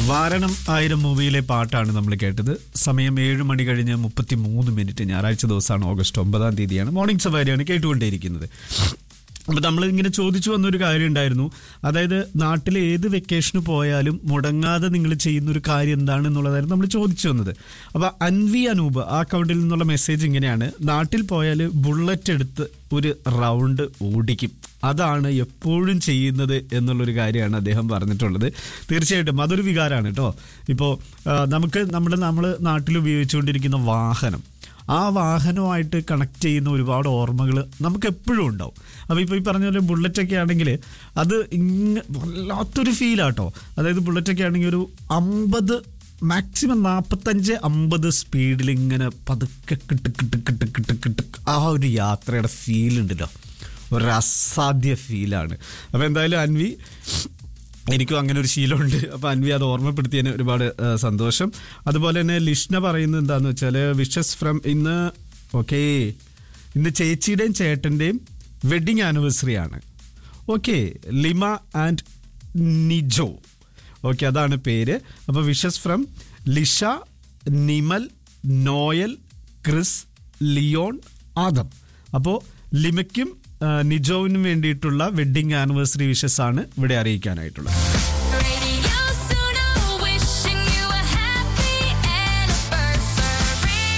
വാരണം ആയിരം മൂവിയിലെ പാട്ടാണ് നമ്മൾ കേട്ടത് സമയം ഏഴ് മണി കഴിഞ്ഞ് മുപ്പത്തി മൂന്ന് മിനിറ്റ് ഞായറാഴ്ച ദിവസമാണ് ഓഗസ്റ്റ് ഒമ്പതാം തീയതിയാണ് മോർണിംഗ് സവാരിയാണ് കേട്ടുകൊണ്ടേയിരിക്കുന്നത് അപ്പൊ നമ്മൾ ഇങ്ങനെ ചോദിച്ചു വന്നൊരു കാര്യം ഉണ്ടായിരുന്നു അതായത് നാട്ടിൽ ഏത് വെക്കേഷന് പോയാലും മുടങ്ങാതെ നിങ്ങൾ ചെയ്യുന്ന ഒരു കാര്യം എന്താണെന്നുള്ളതായിരുന്നു നമ്മൾ ചോദിച്ചു വന്നത് അപ്പൊ അൻവി അനൂപ് ആ അക്കൗണ്ടിൽ നിന്നുള്ള മെസ്സേജ് ഇങ്ങനെയാണ് നാട്ടിൽ പോയാൽ ബുള്ളറ്റ് എടുത്ത് ഒരു റൗണ്ട് ഓടിക്കും അതാണ് എപ്പോഴും ചെയ്യുന്നത് എന്നുള്ളൊരു കാര്യമാണ് അദ്ദേഹം പറഞ്ഞിട്ടുള്ളത് തീർച്ചയായിട്ടും അതൊരു വികാരമാണ് കേട്ടോ ഇപ്പോൾ നമുക്ക് നമ്മുടെ നമ്മൾ നാട്ടിൽ ഉപയോഗിച്ചുകൊണ്ടിരിക്കുന്ന വാഹനം ആ വാഹനവുമായിട്ട് കണക്ട് ചെയ്യുന്ന ഒരുപാട് ഓർമ്മകൾ നമുക്ക് എപ്പോഴും ഉണ്ടാവും അപ്പോൾ ഇപ്പോൾ ഈ പറഞ്ഞ പോലെ ബുള്ളറ്റൊക്കെ ആണെങ്കിൽ അത് ഇങ്ങ വല്ലാത്തൊരു ഫീലാട്ടോ അതായത് ബുള്ളറ്റൊക്കെ ആണെങ്കിൽ ഒരു അമ്പത് മാക്സിമം നാൽപ്പത്തഞ്ച് അമ്പത് സ്പീഡിൽ ഇങ്ങനെ പതുക്കെ കിട്ട് കിട്ട് കിട്ട് കിട്ട് കിട്ട് ആ ഒരു യാത്രയുടെ ഫീൽ ഉണ്ടല്ലോ ഒരു അസാധ്യ ഫീലാണ് അപ്പോൾ എന്തായാലും അൻവി എനിക്കും അങ്ങനെ ഒരു ശീലമുണ്ട് അപ്പോൾ അൻവി അത് ഓർമ്മപ്പെടുത്തിയതിന് ഒരുപാട് ആ, സന്തോഷം അതുപോലെ തന്നെ ലിഷ്ണ പറയുന്നത് എന്താന്ന് വെച്ചാൽ വിഷസ് ഫ്രം ഇന്ന് ഓക്കേ ഇന്ന് ചേച്ചിയുടെയും ചേട്ടൻ്റെയും വെഡിങ് ആനിവേഴ്സറി ആണ് okay Lima and Nijo okay അതാണ് പേര് അപ്പോൾ wishes from Lisha Nimal Noel Chris Leon Adam അപ്പോൾ ലിമയ്ക്കും ആ, നിജോവിനും വേണ്ടിയിട്ടുള്ള വെഡിങ് ആനിവേഴ്സറി വിഷസ് ആണ് ഇവിടെ അറിയിക്കാനായിട്ടുള്ളത് Radio Suno, wishing you a happy anniversary.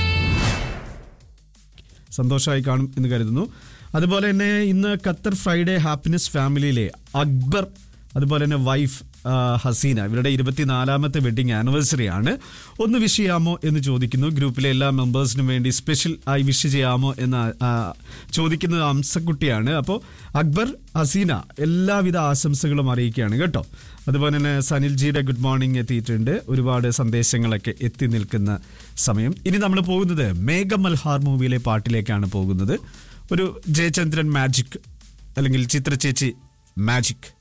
സന്തോഷമായി കാണും എന്ന് കരുതുന്നു അതുപോലെ തന്നെ ഇന്ന് ഖത്തർ ഫ്രൈഡേ ഹാപ്പിനെസ് ഫാമിലിയിലെ അക്ബർ അതുപോലെ തന്നെ വൈഫ് ആ, ഹസീന ഇവരുടെ ഇരുപത്തിനാലാമത്തെ വെഡിങ് ആനിവേഴ്സറി ആണ് ഒന്ന് വിഷ് ചെയ്യാമോ എന്ന് ചോദിക്കുന്നു ഗ്രൂപ്പിലെ എല്ലാ മെമ്പേഴ്സിനും വേണ്ടി സ്പെഷ്യൽ ആയി വിഷ് ചെയ്യാമോ എന്ന് ആ, ചോദിക്കുന്നത് അംസക്കുട്ടിയാണ് അപ്പോൾ അക്ബർ ഹസീന എല്ലാവിധ ആശംസകളും അറിയിക്കുകയാണ് കേട്ടോ അതുപോലെ തന്നെ സനിൽജിയുടെ ഗുഡ് മോർണിംഗ് എത്തിയിട്ടുണ്ട് ഒരുപാട് സന്ദേശങ്ങളൊക്കെ എത്തി നിൽക്കുന്ന സമയം ഇനി നമ്മൾ പോകുന്നത് മേഘമൽഹാർ മൂവിയിലെ പാട്ടിലേക്കാണ് പോകുന്നത് ഒരു ജയചന്ദ്രൻ മാജിക് അല്ലെങ്കിൽ ചിത്രചേച്ചി മാജിക്